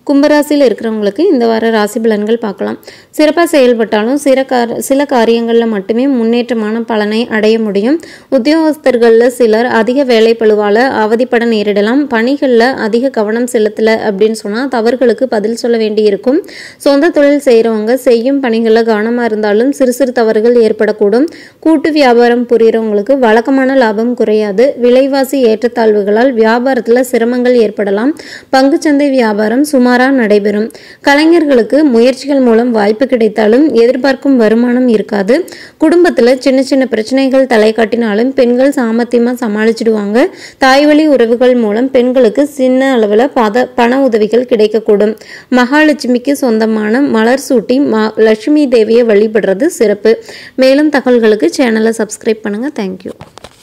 கும்பராசியில் இருக்கிறவங்களுக்கு இந்த வார ராசி பலன்கள் பார்க்கலாம் சிறப்பாக செயல்பட்டாலும் சில கார சில காரியங்களில் மட்டுமே முன்னேற்றமான பலனை அடைய முடியும் உத்தியோகஸ்தர்களில் சிலர் அதிக வேலை பழுவால் அவதிப்பட நேரிடலாம் பணிகளில் அதிக கவனம் செலுத்தலை அப்படின்னு சொன்னால் தவறுகளுக்கு பதில் சொல்ல வேண்டியிருக்கும் சொந்த தொழில் செய்கிறவங்க செய்யும் பணிகளில் கவனமாக இருந்தாலும் சிறு சிறு தவறுகள் ஏற்படக்கூடும் கூட்டு வியாபாரம் புரிகிறவங்களுக்கு வழக்கமான லாபம் குறையாது விலைவாசி ஏற்றத்தாழ்வுகளால் வியாபாரத்தில் சிரமங்கள் ஏற்படலாம் பங்குச்சந்தை வியாபாரம் சுமாராக நடைபெறும் கலைஞர்களுக்கு முயற்சிகள் மூலம் வாய்ப்பு கிடைத்தாலும் எதிர்பார்க்கும் வருமானம் இருக்காது குடும்பத்தில் சின்ன சின்ன பிரச்சனைகள் தலை காட்டினாலும் பெண்கள் சாமர்த்தியமாக சமாளிச்சிடுவாங்க தாய்வழி உறவுகள் மூலம் பெண்களுக்கு சின்ன அளவில் பத பண உதவிகள் கிடைக்கக்கூடும் மகாலட்சுமிக்கு சொந்தமான மலர் சூட்டி மா லட்சுமி தேவியை வழிபடுறது சிறப்பு மேலும் தகவல்களுக்கு சேனலை சப்ஸ்கிரைப் பண்ணுங்கள் தேங்க்யூ